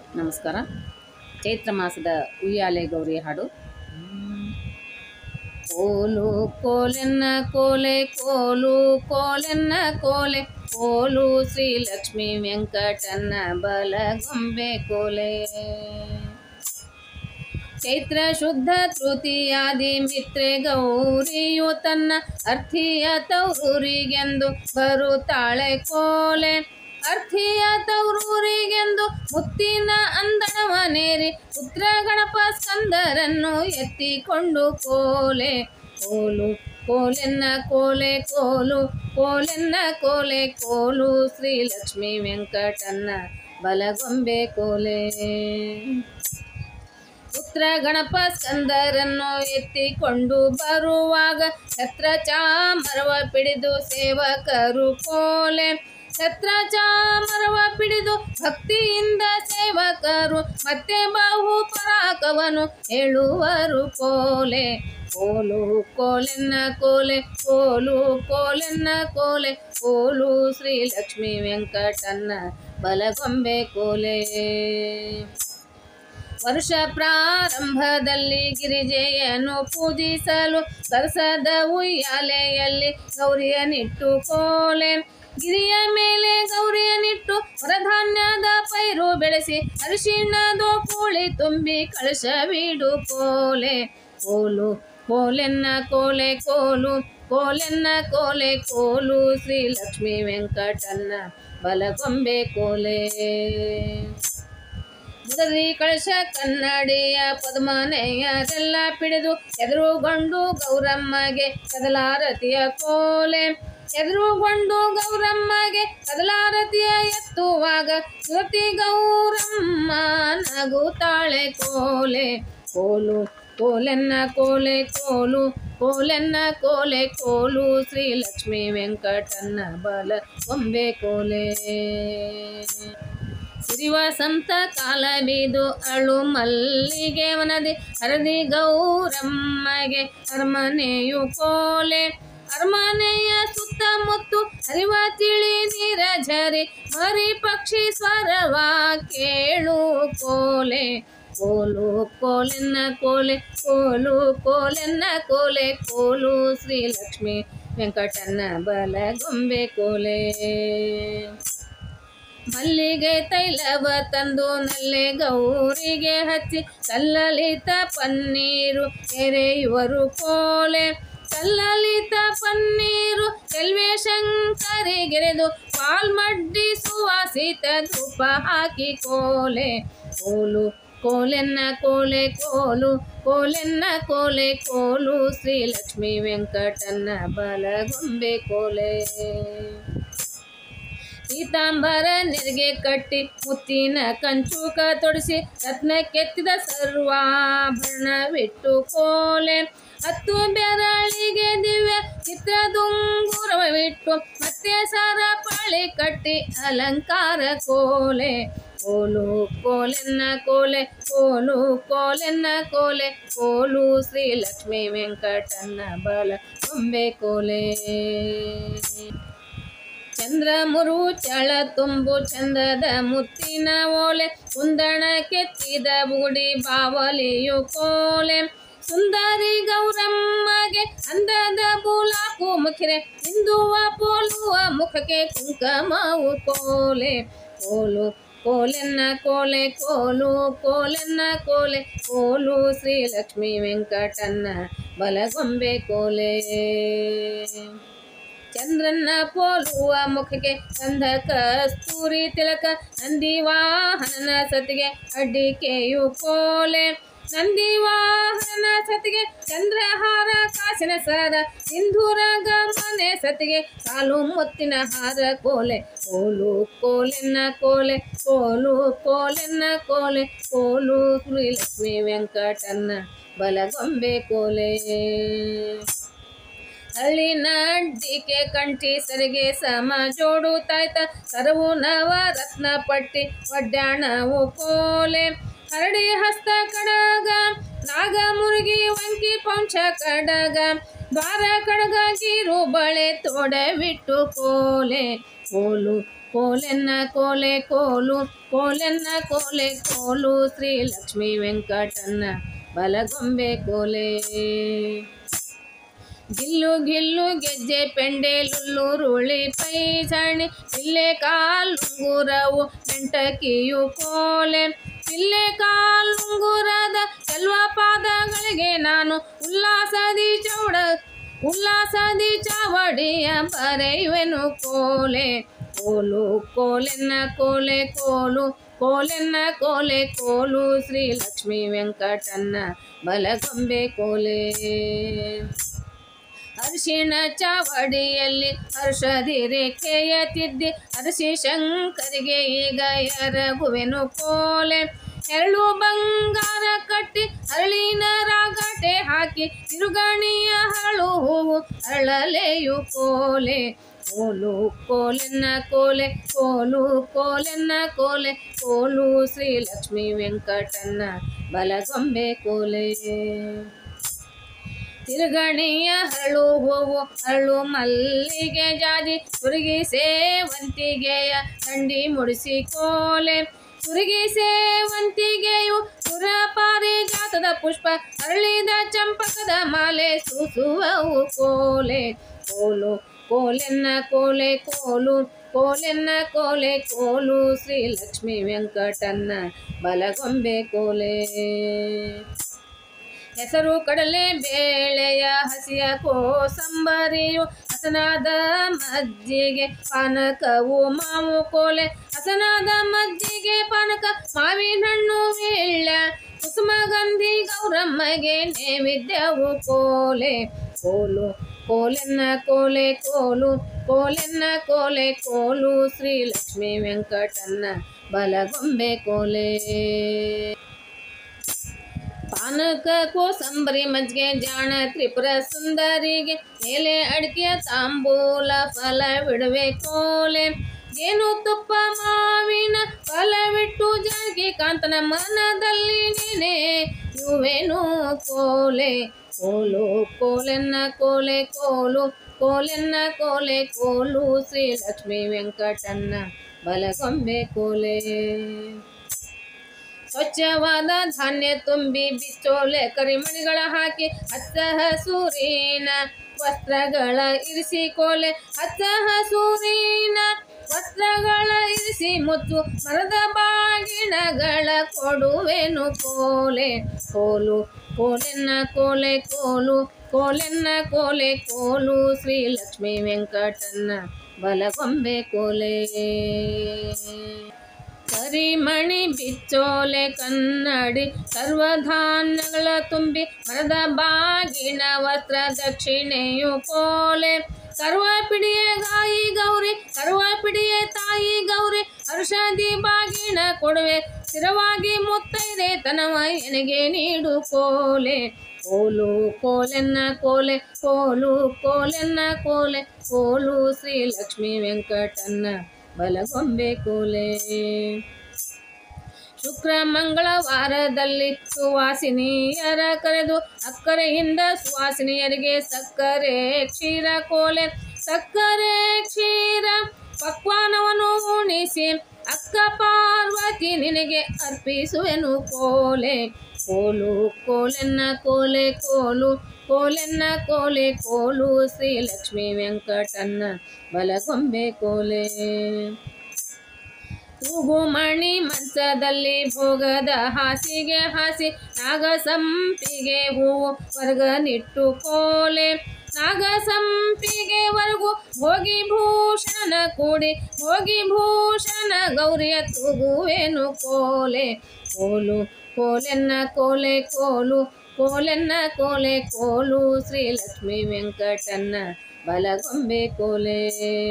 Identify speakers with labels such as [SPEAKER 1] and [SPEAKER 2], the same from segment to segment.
[SPEAKER 1] ನಮಸ್ಕಾರ ಚೈತ್ರ ಮಾಸದ ಉಯ್ಯಾಲೆ ಗೌರಿ ಹಾಡು ಕೋಲು ಕೋಲೆನ್ನ ಕೋಲೆ ಕೋಲು ಕೋಲೆನ್ನ ಕೋಲೆ ಕೋಲು ಶ್ರೀ ಲಕ್ಷ್ಮೀ ವೆಂಕಟನ್ನ ಬಲಗೊಂಬೆ ಕೋಲೆ ಚೈತ್ರ ಶುದ್ಧ ತೃತೀಯಾದಿ ಮಿತ್ರೆ ಗೌರಿಯು ತನ್ನ ಅರ್ಥಿಯ ತೌರೂರಿಗೆಂದು ಬರುತ್ತಾಳೆ ಕೋಲೆ ಅರ್ಥಿಯ ತೌರೂರಿಗೆಂದು ಮುತ್ತಿನ ಅಂದಣವನೇರಿ ಪುತ್ರ ಗಣಪ ಸ್ಕಂದರನ್ನು ಎತ್ತಿಕೊಂಡು ಕೋಲೆ ಕೋಲು ಕೋಲೆನ್ನ ಕೋಲೆ ಕೋಲು ಕೋಲೆನ್ನ ಕೋಲೆ ಕೋಲು ಶ್ರೀ ಲಕ್ಷ್ಮೀ ವೆಂಕಟನ್ನ ಬಲಗೊಂಬೆ ಕೋಲೆ ಪುತ್ರ ಗಣಪ ಸ್ಕಂದರನ್ನು ಎತ್ತಿಕೊಂಡು ಬರುವಾಗ ಛತ್ರ ಚಾಮರವ ಪಿಡಿದು ಸೇವಕರು ಕೋಲೆ ಛತ್ರ ಚಾಮರವ ಪಿಡಿದು ಭಕ್ತಿಯಿಂದ ಸೇವಕರು ಮತ್ತೆ ಬಾಹು ಪರಾಕವನು ಹೇಳುವರು ಕೋಲೆ ಕೋಲು ಕೋಲೆನ್ನ ಕೋಲೆ ಕೋಲು ಕೋಲೆನ್ನ ಕೋಲೆ ಕೋಲು ಶ್ರೀ ಲಕ್ಷ್ಮೀ ವೆಂಕಟನ್ನ ಬಲಗೊಂಬೆ ಕೋಲೆ ವರ್ಷ ಪ್ರಾರಂಭದಲ್ಲಿ ಗಿರಿಜೆಯನ್ನು ಪೂಜಿಸಲು ಸರಸದ ಉಯ್ಯಾಲೆಯಲ್ಲಿ ಗೌರಿಯನಿಟ್ಟು ಕೋಲೆ ಗಿರಿಯ ಮೇಲೆ ಗೌರಿಯನಿಟ್ಟು ಹೊರಧಾನ್ಯದ ಪೈರು ಬೆಳೆಸಿ ಅರಿಶಿಣದ ಕೋಳಿ ತುಂಬಿ ಕಳಶವಿಡು ಕೋಲೆ ಕೋಲು ಕೋಲೆನ್ನ ಕೋಲೆ ಕೋಲು ಕೋಲೆನ್ನ ಕೋಲೆ ಕೋಲು ಶ್ರೀ ಲಕ್ಷ್ಮೀ ವೆಂಕಟನ್ನ ಬಲಗೊಂಬೆ ಕೋಲೆ ಮುದರಿ ಕಳಶ ಕನ್ನಡಿಯ ಪದ್ಮನೆಯರೆಲ್ಲ ಪಿಡಿದು ಎದುರುಗೊಂಡು ಗೌರಮ್ಮಗೆ ಕದಲಾರತಿಯ ಕೋಲೆ ಎದುರುಗೊಂಡು ಗೌರಮ್ಮಗೆ ಕದಲಾರತಿಯ ಎತ್ತುವಾಗ ಯುವತಿ ಗೌರಮ್ಮ ನಗುತ್ತಾಳೆ ಕೋಲೆ ಕೋಲು ಕೋಲೆನ್ನ ಕೋಲೆ ಕೋಲು ಕೋಲೆನ್ನ ಕೋಲೆ ಕೋಲು ಶ್ರೀ ಲಕ್ಷ್ಮೀ ವೆಂಕಟನ್ನ ಬಲ ಗೊಂಬೆ ಕೋಲೆ ಸಿರಿವಸಂತ ಕಾಲ ಬೀದು ಅಳು ಮಲ್ಲಿಗೆ ವನದಿ ಹರದಿ ಗೌರಮ್ಮಗೆ ಅರಮನೆಯು ಕೋಲೆ ಅರಮನೆಯ ಸುತ್ತಮುತ್ತು ಹರಿವ ತಿಳಿ ನೀರ ಝರಿ ಮರಿ ಪಕ್ಷಿ ಸ್ವರವ ಕೇಳು ಕೋಲೆ ಕೋಲು ಕೋಲೆನ್ನ ಕೋಲೆ ಕೋಲು ಕೋಲೆನ್ನ ಕೋಲೆ ಕೋಲು ಶ್ರೀ ಲಕ್ಷ್ಮೀ ವೆಂಕಟನ್ನ ಬಲಗೊಂಬೆ ಕೋಲೆ ಮಲ್ಲಿಗೆ ತೈಲವ ತಂದು ನಲ್ಲೆ ಗೌರಿಗೆ ಹಚ್ಚಿ ಕಲ್ಲಲಿತ ಪನ್ನೀರು ಎರೆಯುವರು ಕೋಲೆ ಕಲ್ಲಲಿತ ಪನ್ನೀರು ಕೆಲ್ವೆ ಶಂಕರಿಗೆರೆದು ಪಾಲ್ಮಡ್ಡಿ ಸುವಾಸಿತ ಧೂಪ ಹಾಕಿ ಕೋಲೆ ಕೋಲು ಕೋಲೆನ್ನ ಕೋಲೆ ಕೋಲು ಕೋಲೆನ್ನ ಕೋಲೆ ಕೋಲು ಶ್ರೀ ಲಕ್ಷ್ಮೀ ವೆಂಕಟನ್ನ ಬಲಗೊಂಬೆ ಕೋಲೆ ಪೀತಾಂಬರ ನೆರಿಗೆ ಕಟ್ಟಿ ಮುತ್ತಿನ ಕಂಚುಕ ತೊಡಿಸಿ ರತ್ನ ಕೆತ್ತಿದ ಸರ್ವಾಭರಣವಿಟ್ಟು ಕೋಲೆ ಹತ್ತು ಬೆರಳಿಗೆ ದಿವ್ಯ ಚಿತ್ರದುಂಗುರವಿಟ್ಟು ಮತ್ತೆ ಸರ ಪಾಳಿ ಕಟ್ಟಿ ಅಲಂಕಾರ ಕೋಲೆ ಕೋಲು ಕೋಲೆನ್ನ ಕೋಲೆ ಕೋಲು ಕೋಲೆನ್ನ ಕೋಲೆ ಕೋಲು ಶ್ರೀ ಲಕ್ಷ್ಮೀ ವೆಂಕಟನ್ನ ಬಲ ಗೊಂಬೆ ಕೋಲೆ ಚಂದ್ರ ಮುರು ಚಳ ತುಂಬು ಚಂದದ ಮುತ್ತಿನ ಓಲೆ ಕುಂದಣ ಕೆತ್ತಿದ ಬುಡಿ ಬಾವಲಿಯು ಕೋಲೆ ಸುಂದರಿ ಗೌರಮ್ಮಗೆ ಅಂದದ ಬುಲಾಕು ಮುಖಿರೆ ಹಿಂದುವ ಪೋಲುವ ಮುಖಕ್ಕೆ ಕುಂಕಮವು ಕೋಲೆ ಕೋಲು ಕೋಲೆನ್ನ ಕೋಲೆ ಕೋಲು ಕೋಲೆನ್ನ ಕೋಲೆ ಕೋಲು ಶ್ರೀ ಲಕ್ಷ್ಮೀ ವೆಂಕಟನ್ನ ಬಲಗೊಂಬೆ ಕೋಲೆ ಚಂದ್ರನ್ನ ಪೋಲುವ ಮುಖಕ್ಕೆ ಗಂಧ ಕಸ್ತೂರಿ ತಿಲಕ ನಂದಿ ವಾಹನನ ಸತಿಗೆ ಅಡ್ಡಿಕೆಯು ಕೋಲೆ ನಂದಿ ವಾಹನನ ಸತಿಗೆ ಚಂದ್ರಹಾರ ಕಾಸಿನ ಸರ ಸಿಂಧೂರ ಗಮನೆ ಸತಿಗೆ ಕಾಲು ಮುತ್ತಿನ ಹಾರ ಕೋಲೆ ಕೋಲು ಕೋಲೆನ್ನ ಕೋಲೆ ಕೋಲು ಕೋಲೆನ್ನ ಕೋಲೆ ಕೋಲು ಶ್ರೀ ಲಕ್ಷ್ಮೀ ವೆಂಕಟನ್ನ ಬಲಗೊಂಬೆ ಕೋಲೆ ಹಳ್ಳಿನ ಅಡ್ಡಿಕೆ ಕಂಠಿ ಸರಿಗೆ ಸಮ ಜೋಡು ತಾಯ್ತ ಸರವು ನವ ರತ್ನ ಪಟ್ಟಿ ಒಡ್ಡಾಣವು ಕೋಲೆ ಹರಡಿ ಹಸ್ತ ಕಡಗ ನಾಗ ಮುರುಗಿ ವಂಕಿ ಪಂಚ ಕಡಗ ದ್ವಾರ ಕಡಗ ಗೀರು ಬಳೆ ತೋಡವಿಟ್ಟು ಕೋಲೆ ಕೋಲು ಕೋಲೆನ್ನ ಕೋಲೆ ಕೋಲು ಕೋಲೆನ್ನ ಕೋಲೆ ಕೋಲು ಶ್ರೀ ಲಕ್ಷ್ಮೀ ವೆಂಕಟನ್ನ ಬಲಗೊಂಬೆ ಕೋಲೆ ಗಿಲ್ಲು ಗಿಲ್ಲು ಗೆಜ್ಜೆ ಪೆಂಡೆ ಲುಲ್ಲು ರುಳಿ ಪೈಸಣಿ ಇಲ್ಲೇ ಕಾಲುಂಗುರವು ನೆಂಟಕಿಯು ಕೋಲೆ ಇಲ್ಲೇ ಕಾಲುಂಗುರದ ಚೆಲ್ವ ಪಾದಗಳಿಗೆ ನಾನು ಉಲ್ಲಾಸದಿ ಚೌಡ ಉಲ್ಲಾಸದಿ ಚಾವಡಿಯ ಬರೆಯುವೆನು ಕೋಲೆ ಕೋಲು ಕೋಲೆನ್ನ ಕೋಲೆ ಕೋಲು ಕೋಲೆನ್ನ ಕೋಲೆ ಕೋಲು ಶ್ರೀ ಲಕ್ಷ್ಮೀ ವೆಂಕಟನ್ನ ಬಲಗೊಂಬೆ ಕೋಲೆ ಅರಿಶಿಣ ಚಾವಡಿಯಲ್ಲಿ ಹರ್ಷದಿ ರೇಖೆಯ ತಿದ್ದಿ ಅರಸಿ ಶಂಕರಿಗೆ ಈಗ ಎರಗುವೆನು ಕೋಲೆ ಎರಳು ಬಂಗಾರ ಕಟ್ಟಿ ಅರಳಿನ ರಾಗಟೆ ಹಾಕಿ ತಿರುಗಣಿಯ ಹರಳು ಹೂವು ಅರಳಲೆಯು ಕೋಲೆ ಕೋಲು ಕೋಲೆನ್ನ ಕೋಲೆ ಕೋಲು ಕೋಲೆನ್ನ ಕೋಲೆ ಕೋಲು ಶ್ರೀ ಲಕ್ಷ್ಮೀ ವೆಂಕಟನ್ನ ಬಲಗೊಂಬೆ ಕೋಲೆ ತಿರುಗಣಿಯ ಹರಳು ಹೂವು ಅರಳು ಮಲ್ಲಿಗೆ ಜಾಜಿ ಸುರುಗಿ ಸೇವಂತಿಗೆಯ ದಂಡಿ ಮುಡಿಸಿ ಕೋಲೆ ಸುರುಗಿ ಸೇವಂತಿಗೆಯು ಸುರಪಾರಿ ಜಾತದ ಪುಷ್ಪ ಅರಳಿದ ಚಂಪಕದ ಮಾಲೆ ಸೂಸುವವು ಕೋಲೆ ಕೋಲು ಕೋಲೆನ್ನ ಕೋಲೆ ಕೋಲು ಕೋಲೆನ್ನ ಕೋಲೆ ಕೋಲು ಶ್ರೀ ಲಕ್ಷ್ಮೀ ವೆಂಕಟನ್ನ ಬಲಗೊಂಬೆ ಕೋಲೆ ಹೆಸರು ಕಡಲೆ ಬೇಳೆಯ ಹಸಿಯ ಕೋಸಂಬರಿಯು ಹಸನಾದ ಮಜ್ಜಿಗೆ ಪಾನಕವು ಮಾವು ಕೋಲೆ ಹಸನಾದ ಮಜ್ಜಿಗೆ ಪಾನಕ ಮಾವಿನ ಹಣ್ಣು ವೀಳ್ಯ ಕುಸುಮಗಂಧಿ ಗೌರಮ್ಮಗೆ ನೈವೇದ್ಯವು ಕೋಲೆ ಕೋಲು ಕೋಲೆನ್ನ ಕೋಲೆ ಕೋಲು ಕೋಲೆನ್ನ ಕೋಲೆ ಕೋಲು ಶ್ರೀ ಲಕ್ಷ್ಮೀ ವೆಂಕಟನ್ನ ಬಲಗೊಂಬೆ ಕೋಲೆ ಪಾನಕ ಕೋಸಂಬರಿ ಮಜ್ಜಿಗೆ ಜಾಣ ತ್ರಿಪುರ ಸುಂದರಿಗೆ ಎಲೆ ಅಡಿಕೆಯ ತಾಂಬೂಲ ಫಲವಿಡುವೆ ಕೋಲೆ ಜೇನು ತುಪ್ಪ ಮಾವಿನ ಫಲವಿಟ್ಟು ಜಾನಕಿ ಕಾಂತನ ಮನದಲ್ಲಿ ನೀನೆ ಇರುವೆನು ಕೋಲೆ ಕೋಲು ಕೋಲೆನ್ನ ಕೋಲೆ ಕೋಲು ಕೋಲೆನ್ನ ಕೋಲೆ ಕೋಲು ಶ್ರೀ ಲಕ್ಷ್ಮೀ ವೆಂಕಟನ್ನ ಬಲಗೊಂಬೆ ಕೋಲೆ ಸ್ವಚ್ಛವಾದ ಧಾನ್ಯ ತುಂಬಿ ಬಿಚ್ಚೋಲೆ ಕರಿಮಣಿಗಳ ಹಾಕಿ ಹಚ್ಚ ಹಸೂರಿನ ವಸ್ತ್ರಗಳ ಇರಿಸಿ ಕೋಲೆ ಹಚ್ಚ ಹಸೂರಿನ ವಸ್ತ್ರಗಳ ಇರಿಸಿ ಮುತ್ತು ಮರದ ಬಾಗಿಣಗಳ ಕೊಡುವೆನು ಕೋಲೆ ಕೋಲು ಕೋಲೆನ್ನ ಕೋಲೆ ಕೋಲು ಕೋಲೆನ್ನ ಕೋಲೆ ಕೋಲು ಶ್ರೀ ಲಕ್ಷ್ಮೀ ವೆಂಕಟನ್ನ ಬಲಗೊಂಬೆ ಕೋಲೆ ಕರಿಮಣಿ ಬಿಚ್ಚೋಲೆ ಕನ್ನಡಿ ಸರ್ವಧಾನ್ಯಗಳ ತುಂಬಿ ಮರದ ಬಾಗಿನ ವಸ್ತ್ರ ದಕ್ಷಿಣೆಯು ಕೋಲೆ ಕರುವ ಪಿಡಿಯೇ ಗಾಯಿ ಗೌರಿ ಕರುವ ಪಿಡಿಯೇ ತಾಯಿ ಗೌರಿ ಹರ್ಷದಿ ಬಾಗಿನ ಕೊಡುವೆ ಸ್ಥಿರವಾಗಿ ಮುತ್ತೈದೆ ತನವ ಎನಗೆ ನೀಡು ಕೋಲೆ ಕೋಲು ಕೋಲೆನ್ನ ಕೋಲೆ ಕೋಲು ಕೋಲೆನ್ನ ಕೋಲೆ ಕೋಲು ಶ್ರೀ ಲಕ್ಷ್ಮೀ ವೆಂಕಟನ್ನ ಬಲಗೊಂಬೆ ಕೋಲೆ ಶುಕ್ರ ಮಂಗಳವಾರದಲ್ಲಿ ಸುವಾಸಿನಿಯರ ಕರೆದು ಅಕ್ಕರೆಯಿಂದ ಸುವಾಸಿನಿಯರಿಗೆ ಸಕ್ಕರೆ ಕ್ಷೀರ ಕೋಲೆ ಸಕ್ಕರೆ ಕ್ಷೀರ ಪಕ್ವಾನವನ್ನು ಉಣಿಸಿ ಅಕ್ಕ ಪಾರ್ವತಿ ನಿನಗೆ ಅರ್ಪಿಸುವೆನು ಕೋಲೆ ಕೋಲು ಕೋಲೆನ್ನ ಕೋಲೆ ಕೋಲು ಕೋಲೆನ್ನ ಕೋಲೆ ಕೋಲು ಶ್ರೀ ಲಕ್ಷ್ಮೀ ವೆಂಕಟನ್ನ ಬಲಗೊಂಬೆ ಕೋಲೆ ತೂಗು ಮಣಿ ಮಂಚದಲ್ಲಿ ಭೋಗದ ಹಾಸಿಗೆ ಹಾಸಿ ನಾಗ ಸಂಪಿಗೆ ಹೂವು ವರ್ಗ ನಿಟ್ಟು ಕೋಲೆ ನಾಗ ಸಂಪಿಗೆ ವರ್ಗು ಭೋಗಿ ಭೂಷಣ ಕೂಡಿ ಭೋಗಿ ಭೂಷಣ ಗೌರಿಯ ತೂಗುವೇನು ಕೋಲೆ ಕೋಲು ಕೋಲೆನ್ನ ಕೋಲೆ ಕೋಲು ಕೋಲೆನ್ನ ಕೋಲೆ ಕೋಲು ಶ್ರೀ ಲಕ್ಷ್ಮೀ ವೆಂಕಟನ್ನ ಬಲಗೊಂಬೆ ಕೋಲೆ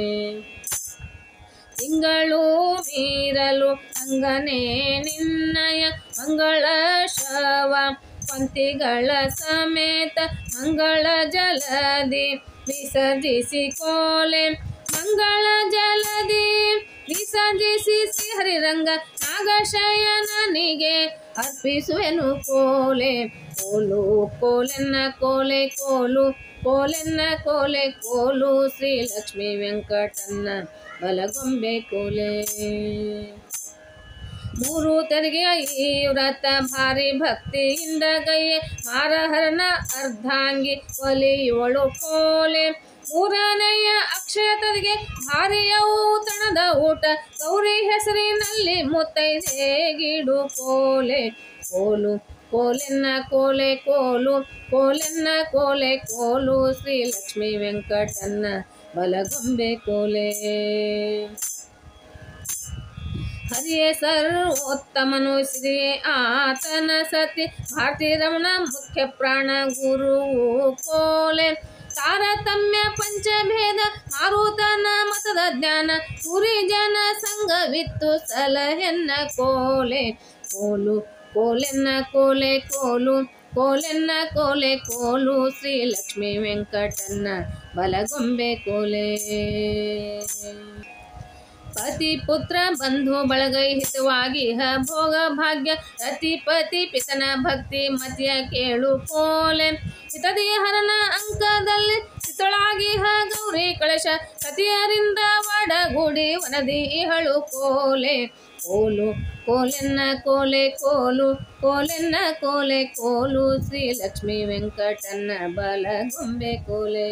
[SPEAKER 1] ತಿಂಗಳು ಮೀರಲು ಅಂಗನೇ ನಿನ್ನಯ ಮಂಗಳ ಶವ ಪಂಕ್ತಿಗಳ ಸಮೇತ ಮಂಗಳ ಜಲದಿ ವಿಸರ್ಜಿಸಿ ಕೋಲೆ ಮಂಗಳ ಜಲದಿ ವಿಸರ್ಜಿಸಿ ಶ್ರೀಹರಿರಂಗ ನಾಗಶಯನನಿಗೆ ಅರ್ಪಿಸುವೆನು ಕೋಲೆ ಕೋಲು ಕೋಲೆನ್ನ ಕೋಲೆ ಕೋಲು ಕೋಲೆನ್ನ ಕೋಲೆ ಕೋಲು ಶ್ರೀ ಲಕ್ಷ್ಮೀ ವೆಂಕಟನ್ನ ಬಲಗೊಂಬೆ ಕೋಲೆ ಮೂರು ತೆರಿಗೆಯ ಈ ವ್ರತ ಭಾರಿ ಭಕ್ತಿಯಿಂದ ಗೈಯೆ ಮಾರಹರನ ಅರ್ಧಾಂಗಿ ಒಲಿಯೋಳು ಕೋಲೆ ಮೂರನೆಯ ಅಕ್ಷಯ ತೆರಿಗೆ ಭಾರಿಯವು ತಣದ ಊಟ ಗೌರಿ ಹೆಸರಿನಲ್ಲಿ ಮುತ್ತೈದೆಗಿಡು ಕೋಲೆ ಕೋಲು ಕೋಲೆನ್ನ ಕೋಲೆ ಕೋಲು ಕೋಲೆನ್ನ ಕೋಲೆ ಕೋಲು ಶ್ರೀ ಲಕ್ಷ್ಮೀ ವೆಂಕಟನ್ನ ಬಲಗೊಂಬೆ ಕೋಲೆ ಹರಿಯೇ ಸರ್ವೋತ್ತಮನು ಶ್ರೀಯೇ ಆತನ ಸತಿ ಭಾರತೀ ರಮಣ ಮುಖ್ಯ ಪ್ರಾಣ ಗುರು ಕೋಲೆ ತಾರತಮ್ಯ ಪಂಚಭೇದ ಮಾರುತನ ಮತದ ಜ್ಞಾನ ಸುರಿ ಜನ ಸಂಘವಿತ್ತು ಸಲಹೆನ್ನ ಕೋಲೆ ಕೋಲು ಕೋಲೆನ್ನ ಕೋಲೆ ಕೋಲು ಕೋಲೆನ್ನ ಕೋಲೆ ಕೋಲು ಶ್ರೀ ಲಕ್ಷ್ಮೀ ವೆಂಕಟನ್ನ ಬಲಗೊಂಬೆ ಕೋಲೆ ಪತಿ ಪುತ್ರ ಬಂಧು ಬಳಗೈ ಹಿತವಾಗಿ ಹ ಭೋಗ ಭಾಗ್ಯ ರತಿ ಪತಿ ಪಿತನ ಭಕ್ತಿ ಮತಿಯ ಕೇಳು ಕೋಲೆ ಹಿತದಿ ಹರನ ಅಂಕದಲ್ಲಿ ಹಿತಳಾಗಿ ಹ ಗೌರಿ ಕಳಶ ಸತಿಯರಿಂದ ವಡಗೂಡಿ ವನದಿ ಇಹಳು ಕೋಲೆ ಕೋಲು ಕೋಲೆನ್ನ ಕೋಲೆ ಕೋಲು ಕೋಲೆನ್ನ ಕೋಲೆ ಕೋಲು ಶ್ರೀ ಲಕ್ಷ್ಮೀ ವೆಂಕಟನ್ನ ಬಲಗೊಂಬೆ ಕೋಲೆ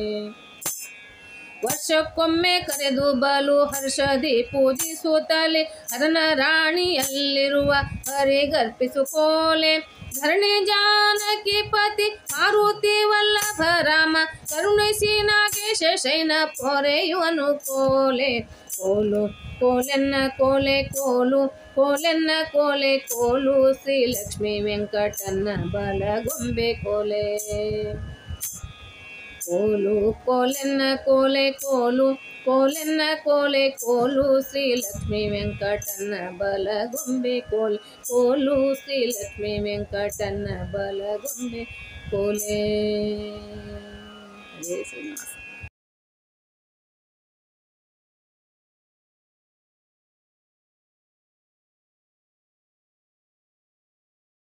[SPEAKER 1] ವರ್ಷಕ್ಕೊಮ್ಮೆ ಕರೆದು ಬಲು ಹರ್ಷದಿ ಪೂಜಿಸುತ್ತಲೇ ಹರನ ರಾಣಿಯಲ್ಲಿರುವ ಹರಿಗರ್ಪಿಸು ಕೋಲೆ ಧರಣಿ ಜಾನಕಿ ಪತಿ ಮಾರುತಿ ವಲ್ಲಭ ರಾಮ ಕರುಣಿಸಿ ನಾಗೇಶ ಶೈನ ಪೊರೆಯುವನು ಕೋಲೆ ಕೋಲು ಕೋಲೆನ್ನ ಕೋಲೆ ಕೋಲು ಕೋಲೆನ್ನ ಕೋಲೆ ಕೋಲು ಶ್ರೀ ಲಕ್ಷ್ಮೀ ವೆಂಕಟನ್ನ ಬಲಗೊಂಬೆ ಕೋಲೆ ಕೋಲು ಕೋಲೆನ್ನ ಕೋಲೆ ಕೋಲು ಕೋಲೆನ್ನ ಕೋಲೆ ಕೋಲು ಶ್ರೀ ಲಕ್ಷ್ಮೀ ವೆಂಕಟನ್ನ ಬಲಗೊಂಬೆ ಕೋಲ್ ಕೋಲು ಶ್ರೀ ಲಕ್ಷ್ಮೀ ವೆಂಕಟನ್ನ ಬಲಗೊಂಬೆ ಕೋಲೆ ಜಯ ಶ್ರೀನಿವಾಸ